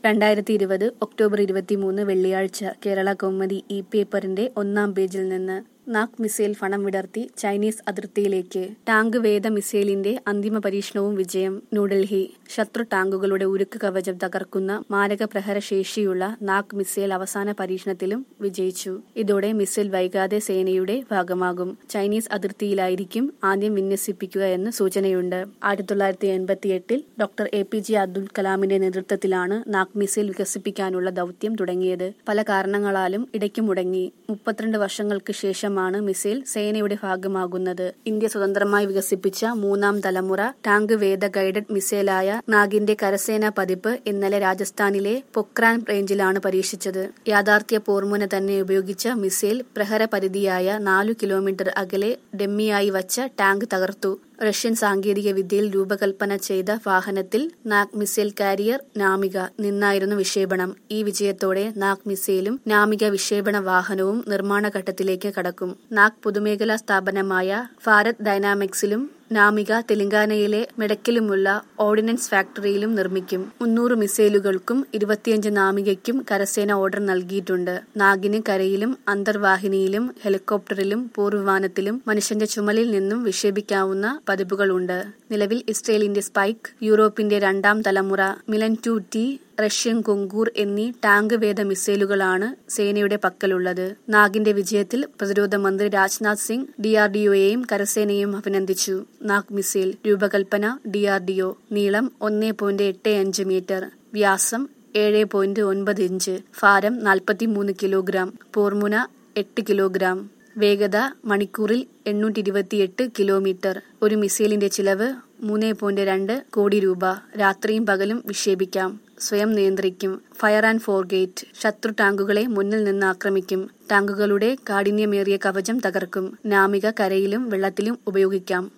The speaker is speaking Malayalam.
രണ്ടായിരത്തി ഇരുപത് ഒക്ടോബർ ഇരുപത്തിമൂന്ന് വെള്ളിയാഴ്ച കേരള കൗമുദി ഇ പേപ്പറിന്റെ ഒന്നാം പേജിൽ നിന്ന് നാഗ് മിസൈൽ ഫണം വിടർത്തി ചൈനീസ് അതിർത്തിയിലേക്ക് ടാങ്ക് വേദ മിസൈലിന്റെ അന്തിമ പരീക്ഷണവും വിജയം ന്യൂഡൽഹി ശത്രു ടാങ്കുകളുടെ ഉരുക്ക് കവചം തകർക്കുന്ന മാരക പ്രഹരശേഷിയുള്ള നാഗ് മിസൈൽ അവസാന പരീക്ഷണത്തിലും വിജയിച്ചു ഇതോടെ മിസൈൽ വൈകാതെ സേനയുടെ ഭാഗമാകും ചൈനീസ് അതിർത്തിയിലായിരിക്കും ആദ്യം വിന്യസിപ്പിക്കുക എന്ന് സൂചനയുണ്ട് ആയിരത്തി തൊള്ളായിരത്തി എൺപത്തി എട്ടിൽ doctor A P J Abdul കലാമിന്റെ നേതൃത്വത്തിലാണ് നാഗ് മിസൈൽ വികസിപ്പിക്കാനുള്ള ദൌത്യം തുടങ്ങിയത് പല കാരണങ്ങളാലും ഇടയ്ക്ക് മുടങ്ങി മുപ്പത്തിരണ്ട് വർഷങ്ങൾക്ക് ശേഷമാണ് മിസൈൽ സേനയുടെ ഭാഗമാകുന്നത് ഇന്ത്യ സ്വതന്ത്രമായി വികസിപ്പിച്ച മൂന്നാം തലമുറ ടാങ്ക് വേദ ഗൈഡഡ് മിസൈലായ നാഗിന്റെ കരസേനാ പതിപ്പ് ഇന്നലെ രാജസ്ഥാനിലെ പൊക്രാൻ റേഞ്ചിലാണ് പരീക്ഷിച്ചത് യാഥാർത്ഥ്യ പോർമുന തന്നെ ഉപയോഗിച്ച മിസൈൽ പ്രഹരപരിധിയായ നാലു കിലോമീറ്റർ അകലെ ഡെമ്മിയായി വച്ച ടാങ്ക് തകർത്തു റഷ്യൻ സാങ്കേതിക വിദ്യയിൽ രൂപകൽപ്പന ചെയ്ത വാഹനത്തിൽ നാഗ് മിസൈൽ കാരിയർ നാമിക നിന്നായിരുന്നു വിക്ഷേപണം ഈ വിജയത്തോടെ നാഗ് മിസൈലും നാമിക വിക്ഷേപണ വാഹനവും നിർമ്മാണ ഘട്ടത്തിലേക്ക് കടക്കും നാഗ് പൊതുമേഖലാ സ്ഥാപനമായ ഭാരത് ഡൈനാമിക്സിലും നാമിക തെലങ്കാനയിലെ മെഡക്കിലുമുള്ള ഓർഡിനൻസ് ഫാക്ടറിയിലും നിർമ്മിക്കും മുന്നൂറ് മിസൈലുകൾക്കും ഇരുപത്തിയഞ്ച് നാമികയ്ക്കും കരസേന ഓർഡർ നൽകിയിട്ടുണ്ട് നാഗിന് കരയിലും അന്തർവാഹിനിയിലും ഹെലികോപ്റ്ററിലും പോർവിമാനത്തിലും മനുഷ്യന്റെ ചുമലിൽ നിന്നും വിക്ഷേപിക്കാവുന്ന പതിപ്പുകളുണ്ട് നിലവിൽ ഇസ്രയേലിന്റെ സ്പൈക്ക് യൂറോപ്പിന്റെ രണ്ടാം തലമുറ Milan two T Russian Konkur എന്നീ ടാങ്ക് വേദ മിസൈലുകളാണ് സേനയുടെ പക്കലുള്ളത് നാഗിന്റെ വിജയത്തിൽ പ്രതിരോധ മന്ത്രി രാജ്നാഥ് സിംഗ് ഡിആർഡിഒയെയും കരസേനയെയും അഭിനന്ദിച്ചു നാഗ് മിസൈൽ രൂപകൽപ്പന ഡിആർഡിഒ നീളം ഒന്നേ പോയിന്റ് എട്ട് അഞ്ച് മീറ്റർ വ്യാസം ഏഴ് പോയിന്റ് ഒൻപത് ഇഞ്ച് ഭാരം നാൽപ്പത്തിമൂന്ന് കിലോഗ്രാം പോർമുന എട്ട് കിലോഗ്രാം വേഗത മണിക്കൂറിൽ എണ്ണൂറ്റി ഇരുപത്തിയെട്ട് കിലോമീറ്റർ ഒരു മിസൈലിന്റെ ചിലവ് മൂന്ന് പോയിന്റ് രണ്ട് കോടി രൂപ രാത്രിയും പകലും വിക്ഷേപിക്കാം സ്വയം നിയന്ത്രിക്കും ഫയർ ആൻഡ് ഫോർഗേറ്റ് ശത്രു ടാങ്കുകളെ മുന്നിൽ നിന്ന് ആക്രമിക്കും ടാങ്കുകളുടെ കാഠിന്യമേറിയ കവചം തകർക്കും നാമിക കരയിലും വെള്ളത്തിലും ഉപയോഗിക്കാം